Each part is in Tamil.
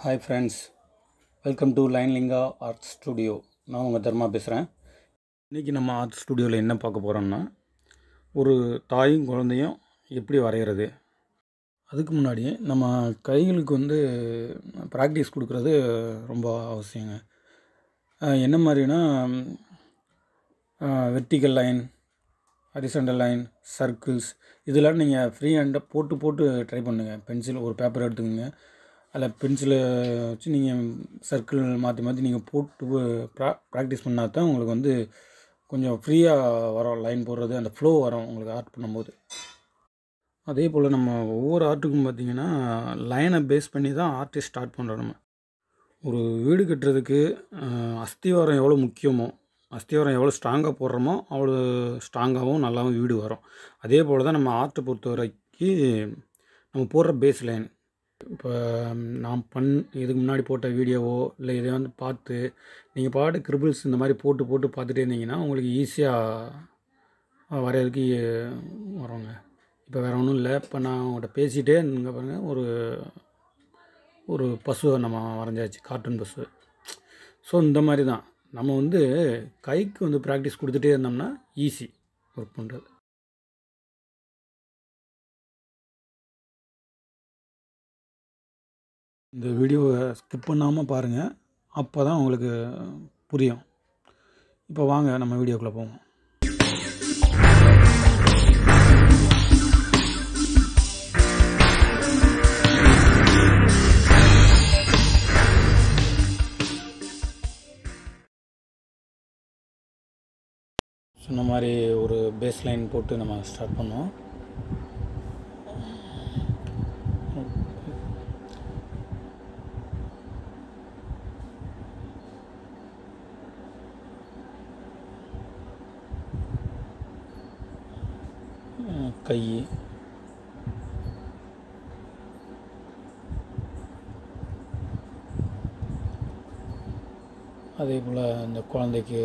ஹாய் ஃப்ரெண்ட்ஸ் வெல்கம் டு லைன்லிங்கா ஆர்ட் ஸ்டுடியோ நான் உங்கள் தர்மா பேசுகிறேன் இன்றைக்கி நம்ம ஆர்ட் ஸ்டுடியோவில் என்ன பார்க்க போகிறோம்னா ஒரு தாயும் குழந்தையும் எப்படி வரைகிறது அதுக்கு முன்னாடி நம்ம கைகளுக்கு வந்து ப்ராக்டிஸ் கொடுக்குறது ரொம்ப அவசியங்க அஹ் என்ன மாதிரினா vertical line horizontal line circles இதெல்லாம் நீங்கள் ஃப்ரீ ஹேண்டாக போட்டு போட்டு ட்ரை பண்ணுங்கள் பென்சில் ஒரு பேப்பர் எடுத்துக்கோங்க அதில் பென்சிலை வச்சு நீங்கள் சர்க்கிள் மாற்றி மாற்றி நீங்கள் போட்டு ப்ரா ப்ராக்டிஸ் பண்ணால் தான் உங்களுக்கு வந்து கொஞ்சம் ஃப்ரீயாக வரும் லைன் போடுறது அந்த ஃப்ளோ வரும் உங்களுக்கு ஆர்ட் பண்ணும்போது அதே போல் நம்ம ஒவ்வொரு ஆர்ட்டுக்கும் பார்த்திங்கன்னா லைனை பேஸ் பண்ணி தான் ஆர்ட்டை ஸ்டார்ட் பண்ணுறோம் நம்ம ஒரு வீடு கட்டுறதுக்கு அஹ், அஸ்திவாரம் எவ்வளோ முக்கியமோ அஸ்திவாரம் எவ்வளோ ஸ்ட்ராங்காக போடுறோமோ அவ்வளோ ஸ்ட்ராங்காகவும் நல்லாவும் வீடு வரும் அதே போல் தான் நம்ம ஆர்ட்டை பொறுத்த வரைக்கும் நம்ம போடுற பேஸ் லைன் இப்போ நான் பண் இதுக்கு முன்னாடி போட்ட வீடியோவோ இல்லை இதை வந்து பார்த்து நீங்கள் பாட்டு கிரிபிள்ஸ் இந்த மாதிரி போட்டு போட்டு பார்த்துட்டே இருந்தீங்கன்னா உங்களுக்கு ஈஸியாக வரையறதுக்கு வருங்க இப்போ வேறு ஒன்றும் இல்லை இப்போ நான் உங்கள்கிட்ட பேசிகிட்டே இங்கே பாருங்கள் ஒரு ஒரு பசுவை நம்ம வரைஞ்சாச்சு கார்ட்டூன் பசு ஸோ இந்த மாதிரி தான் நம்ம வந்து கைக்கு வந்து ப்ராக்டிஸ் கொடுத்துட்டே இருந்தோம்னா ஈஸி ஒர்க் பண்ணுறது இந்த வீடியோவை ஸ்கிப் பண்ணாமல் பாருங்கள் அப்போ தான் உங்களுக்கு புரியும் இப்போ வாங்க நம்ம வீடியோக்குள்ளே போவோம் சொன்ன மாதிரி ஒரு பேஸ் லைன் போட்டு நம்ம ஸ்டார்ட் பண்ணோம் அஹ் கை அதே போல் அந்த குழந்தைக்கு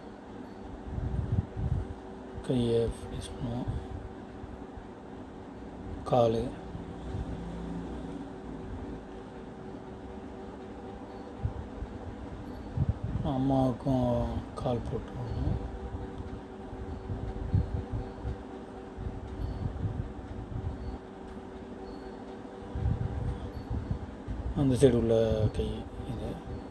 கையை ஃபினிஷ் பண்ணுவோம் கால் அம்மாவுக்கும் கால் போட்டுருவோம் அந்த சைடு உள்ள கை இது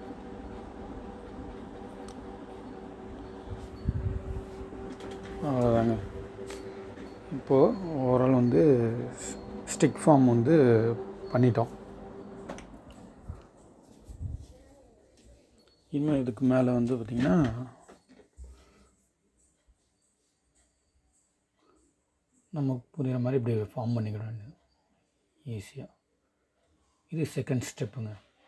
அவ்வளோதாங்க இப்போது ஓவரால் வந்து ஸ்டிக் ஃபார்ம் வந்து பண்ணிட்டோம் இனிமேல் இதுக்கு மேலே வந்து பார்த்திங்கன்னா நமக்கு புரிகிற மாதிரி இப்படி ஃபார்ம் பண்ணிக்கிட வேண்டியது ஈஸியாக இது செகண்ட் ஸ்டெப்புங்க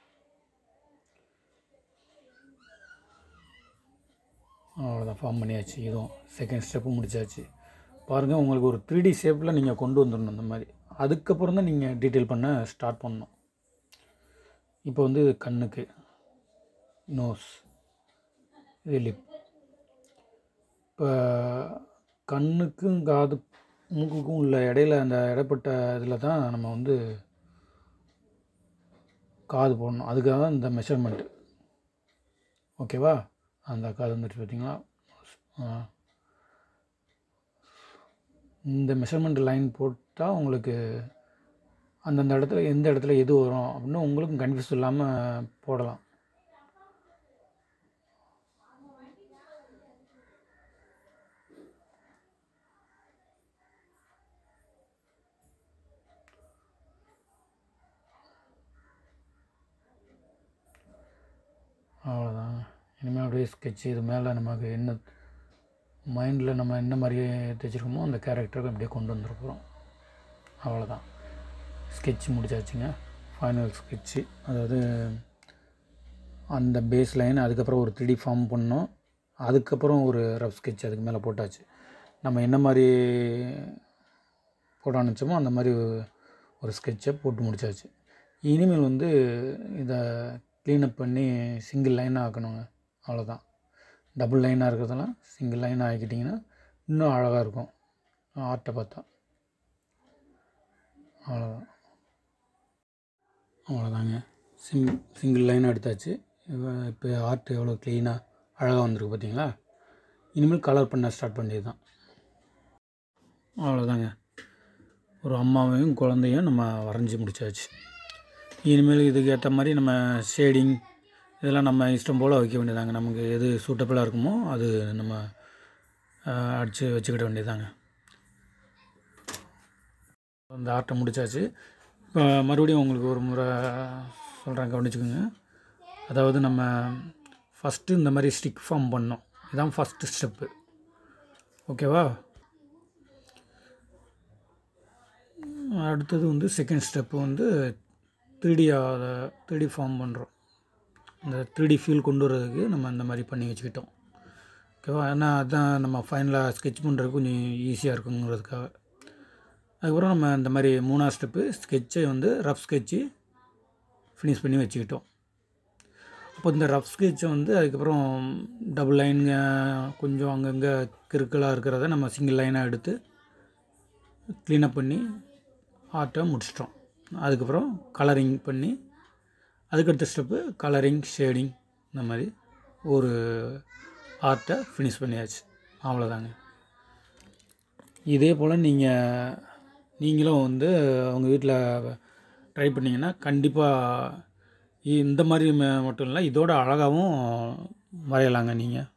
அவ்வளோதான் ஃபார்ம் பண்ணியாச்சு இதுவும் செகண்ட் ஸ்டெப்பு முடிச்சாச்சு பாருங்கள் உங்களுக்கு ஒரு த்ரீ டி ஷேப்பில் நீங்கள் கொண்டு வந்துடணும் இந்த மாதிரி அதுக்கப்புறம் தான் நீங்கள் டீட்டெயில் பண்ண ஸ்டார்ட் பண்ணணும் இப்போ வந்து இது கண்ணுக்கு நோஸ் இது லிப் இப்போ கண்ணுக்கும் காது மூக்குக்கும் உள்ள இடையில அந்த இடைப்பட்ட இதில் தான் நம்ம வந்து காது போடணும் அதுக்காக தான் இந்த மெஷர்மெண்ட்டு ஓகேவா அந்த காது வந்துட்டு பார்த்தீங்களா ஆ. இந்த மெஷர்மெண்ட் லைன் போட்டால் உங்களுக்கு அந்தந்த இடத்துல எந்த இடத்துல எது வரும் அப்படின்னு உங்களுக்கும் கன்ஃபியூஸ் இல்லாமல் போடலாம் அவ்வளோதாங்க இனிமேல் அப்படியே ஸ்கெட்சு இது மேலே நமக்கு என்ன மைண்டில் நம்ம என்ன மாதிரி தைச்சிருக்கோமோ அந்த கேரக்டருக்கு அப்படியே கொண்டு வந்துருக்குறோம் அவ்வளோதான் ஸ்கெட்ச் முடிச்சாச்சுங்க ஃபைனல் ஸ்கெட்சு அதாவது அந்த பேஸ் லைன் அதுக்கப்புறம் ஒரு த்ரீ ஃபார்ம் பண்ணோம் அதுக்கப்புறம் ஒரு ரஃப் ஸ்கெட்ச் அதுக்கு மேலே போட்டாச்சு நம்ம என்ன மாதிரி போட நினச்சோமோ அந்த மாதிரி ஒரு ஸ்கெட்சை போட்டு முடிச்சாச்சு இனிமேல் வந்து இதை க்ளீனப் பண்ணி சிங்கிள் லைனாக ஆக்கணுங்க அவ்வளோதான் டபுள் லைனாக இருக்கிறதெல்லாம் சிங்கிள் லைனாக ஆக்கிட்டிங்கன்னா இன்னும் அழகாக இருக்கும் ஆர்ட்டை பார்த்தா அவ்வளோதான் அவ்வளோதாங்க சிங் சிங்கிள் லைன் எடுத்தாச்சு இப்போ ஆர்ட் எவ்வளோ க்ளீனாக அழகாக வந்திருக்கு பார்த்தீங்களா இனிமேல் கலர் பண்ண ஸ்டார்ட் பண்ணியது தான் அவ்வளோதாங்க ஒரு அம்மாவையும் குழந்தையும் நம்ம வரைஞ்சி முடிச்சாச்சு இனிமேல் இதுக்கு ஏற்ற மாதிரி நம்ம ஷேடிங் இதெல்லாம் நம்ம இஷ்டம் போல் வைக்க வேண்டியதாங்க நமக்கு எது சூட்டபுளாக இருக்குமோ அது நம்ம அடித்து வச்சுக்கிட வேண்டியதாங்க அந்த ஆர்ட்டை முடிச்சாச்சு இப்போ மறுபடியும் உங்களுக்கு ஒரு முறை சொல்கிறேன் கவனிச்சுக்கோங்க அதாவது நம்ம ஃபஸ்ட்டு இந்த மாதிரி ஸ்டிக் ஃபார்ம் பண்ணோம் இதுதான் ஃபஸ்ட்டு ஸ்டெப்பு ஓகேவா அடுத்தது வந்து செகண்ட் ஸ்டெப்பு வந்து த்ரீடி அதை த்ரீடி ஃபார்ம் பண்ணுறோம் இந்த த்ரீடி ஃபீல் கொண்டு வர்றதுக்கு நம்ம இந்த மாதிரி பண்ணி வச்சுக்கிட்டோம் ஓகேவா ஏன்னா அதுதான் நம்ம ஃபைனலாக ஸ்கெட்ச் பண்ணுறதுக்கு கொஞ்சம் ஈஸியாக இருக்குங்கிறதுக்காக அதுக்கப்புறம் நம்ம இந்த மாதிரி மூணாவது ஸ்டெப்பு ஸ்கெட்சை வந்து ரஃப் ஸ்கெட்சு ஃபினிஷ் பண்ணி வச்சுக்கிட்டோம் அப்போ இந்த ரஃப் ஸ்கெட்சை வந்து அதுக்கப்புறம் டபுள் லைனுங்க கொஞ்சம் அங்கங்கே கிறுக்கலாக இருக்கிறத நம்ம சிங்கிள் லைனாக எடுத்து க்ளீனப் பண்ணி ஆர்ட்டை முடிச்சிட்டோம் அதுக்கப்புறம் கலரிங் பண்ணி அதுக்கடுத்த ஸ்டெப்பு கலரிங் ஷேடிங் இந்த மாதிரி ஒரு ஆர்ட்டை ஃபினிஷ் பண்ணியாச்சு அவ்வளோதாங்க இதே போல் நீங்கள் நீங்களும் வந்து உங்கள் வீட்டில் ட்ரை பண்ணிங்கன்னா கண்டிப்பாக இந்த மாதிரி ம- மட்டும் இல்லை இதோட அழகாகவும் வரையலாங்க நீங்கள்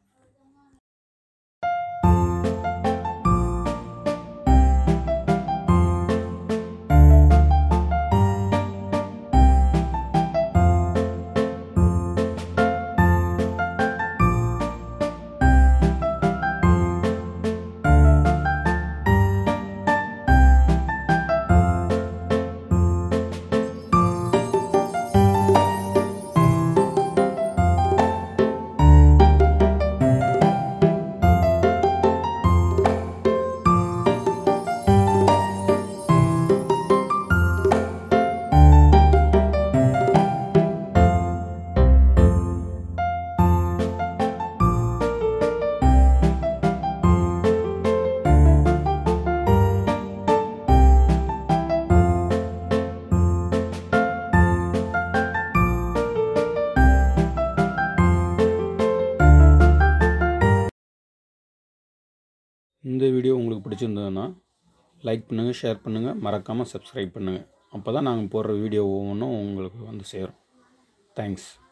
இந்த வீடியோ உங்களுக்கு பிடிச்சிருந்ததுன்னா லைக் பண்ணுங்கள் ஷேர் பண்ணுங்கள் மறக்காமல் சப்ஸ்கிரைப் பண்ணுங்கள் அப்போ தான் நாங்கள் போடுற வீடியோ ஒவ்வொன்றும் உங்களுக்கு வந்து சேரும் தேங்க்ஸ்